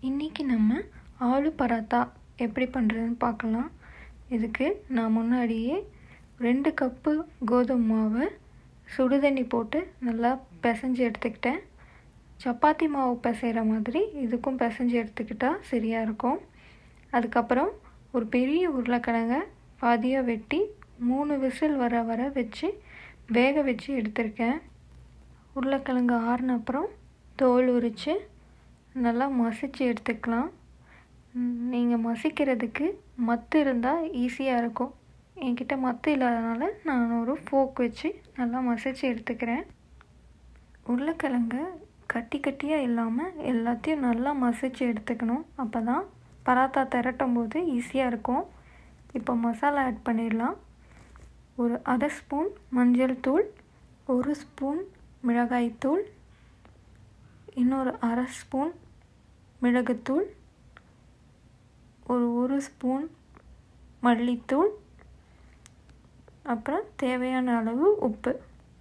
இன்றைக்கி நம்ம ஆலு பராத்தா எப்படி பண்ணுறதுன்னு பார்க்கலாம் இதுக்கு நான் முன்னாடியே ரெண்டு கப்பு கோதுமை மாவை சுடுதண்ணி போட்டு நல்லா பிசைஞ்சு எடுத்துக்கிட்டேன் சப்பாத்தி மாவு பிசைகிற மாதிரி இதுக்கும் பிசைஞ்சு எடுத்துக்கிட்டால் சரியாக இருக்கும் அதுக்கப்புறம் ஒரு பெரிய உருளைக்கிழங்க பாதியாக வெட்டி மூணு விசில் வர வர வச்சு வேக வச்சு எடுத்திருக்கேன் உருளைக்கிழங்கு ஆறின அப்புறம் தோல் உரித்து நல்லா மசிச்சு எடுத்துக்கலாம் நீங்கள் மசிக்கிறதுக்கு மத்து இருந்தால் ஈஸியாக இருக்கும் என்கிட்ட மத்து இல்லாதனால நான் ஒரு ஃபோக் வச்சு நல்லா மசிச்சு எடுத்துக்கிறேன் உருளைக்கிழங்க கட்டி கட்டியாக இல்லாமல் எல்லாத்தையும் நல்லா மசிச்சு எடுத்துக்கணும் அப்போ தான் பராத்தா திரட்டும் போது ஈஸியாக இருக்கும் இப்போ மசாலா ஆட் பண்ணிடலாம் ஒரு அரை ஸ்பூன் மஞ்சள் தூள் ஒரு ஸ்பூன் மிளகாய்த்தூள் இன்னொரு அரை ஸ்பூன் மிளகுத்தூள் ஒரு ஒரு ஸ்பூன் மல்லித்தூள் அப்புறம் தேவையான அளவு உப்பு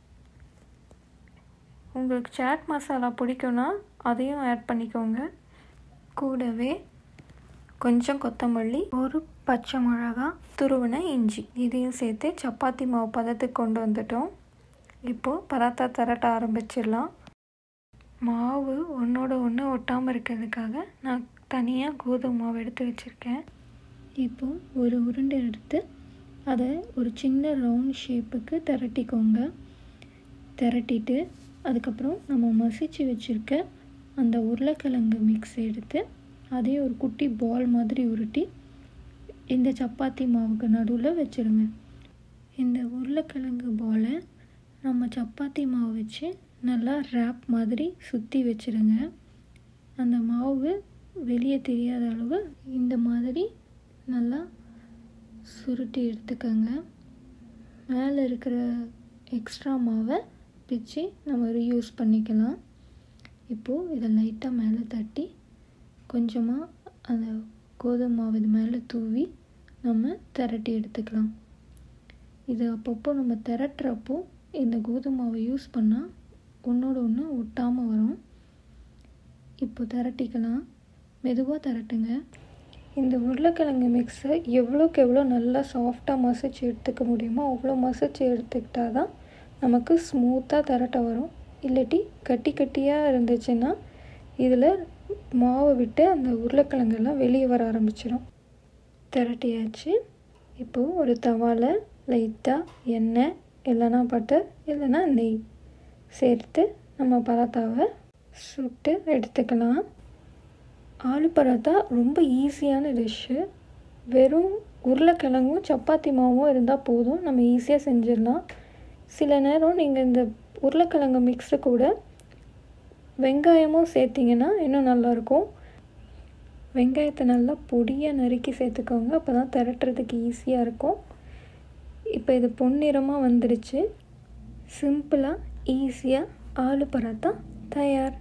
உங்களுக்கு சாட் மசாலா பிடிக்கும்னா அதையும் ஆட் பண்ணிக்கோங்க கூடவே கொஞ்சம் கொத்தமல்லி ஒரு பச்சை மிளகா துருவின இஞ்சி இதையும் சேர்த்து சப்பாத்தி மாவு பதத்துக்கு கொண்டு வந்துட்டோம் இப்போது பராத்தா திரட்ட ஆரம்பிச்சிடலாம் மாவு ஒன்றோட ஒன்று ஒட்டாமல் இருக்கிறதுக்காக நான் தனியாக கோதுமை மாவு எடுத்து வச்சுருக்கேன் இப்போது ஒரு உருண்டை எடுத்து அதை ஒரு சின்ன ரவுண்ட் ஷேப்புக்கு திரட்டிக்கோங்க திரட்டிட்டு அதுக்கப்புறம் நம்ம மசிச்சு வச்சுருக்க அந்த உருளைக்கிழங்கு மிக்ஸ் எடுத்து அதே ஒரு குட்டி பால் மாதிரி உருட்டி இந்த சப்பாத்தி மாவுக்கு நடுவில் வச்சுருங்க இந்த உருளைக்கிழங்கு பாலை நம்ம சப்பாத்தி மாவு வச்சு நல்லா ரேப் மாதிரி சுற்றி வச்சுருங்க அந்த மாவு வெளியே தெரியாத அளவு இந்த மாதிரி நல்லா சுருட்டி எடுத்துக்கோங்க மேலே இருக்கிற எக்ஸ்ட்ரா மாவை பிச்சு நம்ம ரீயூஸ் பண்ணிக்கலாம் இப்போது இதை லைட்டாக மேலே தட்டி கொஞ்சமாக அந்த கோதுமை மாவு இது மேலே தூவி நம்ம திரட்டி எடுத்துக்கலாம் இது அப்பப்போ நம்ம திரட்டுறப்போ இந்த கோதுமை மாவை யூஸ் பண்ணால் ஒன்றோட ஒன்று ஒட்டாமல் வரும் இப்போ திரட்டிக்கலாம் மெதுவாக திரட்டுங்க இந்த உருளைக்கிழங்கு மிக்ஸை எவ்வளோக்கு எவ்வளோ நல்லா சாஃப்டாக மசிச்சு எடுத்துக்க முடியுமோ அவ்வளோ மசிச்சு எடுத்துக்கிட்டால் தான் நமக்கு ஸ்மூத்தாக திரட்ட வரும் இல்லாட்டி கட்டி கட்டியாக இருந்துச்சுன்னா இதில் மாவை விட்டு அந்த உருளைக்கிழங்கெல்லாம் வெளியே வர ஆரம்பிச்சிடும் திரட்டியாச்சு இப்போது ஒரு தவாவில் லைட்டாக எண்ணெய் இல்லைன்னா பட்டர் இல்லைன்னா நெய் சேர்த்து நம்ம பராத்தாவை சுட்டு எடுத்துக்கலாம் ஆலு பராத்தா ரொம்ப ஈஸியான டிஷ்ஷு வெறும் உருளைக்கிழங்கும் சப்பாத்தி மாவும் இருந்தால் போதும் நம்ம ஈஸியாக செஞ்சிடலாம் சில நேரம் நீங்கள் இந்த உருளைக்கிழங்கு மிக்ஸு கூட வெங்காயமும் சேர்த்திங்கன்னா இன்னும் நல்லாயிருக்கும் வெங்காயத்தை நல்லா பொடியாக நறுக்கி சேர்த்துக்கோங்க அப்போ தான் திரட்டுறதுக்கு ஈஸியாக இருக்கும் இப்போ இது பொன்னிறமாக வந்துடுச்சு சிம்பிளாக ஈஸியாக ஆலு பராத்தா தயார்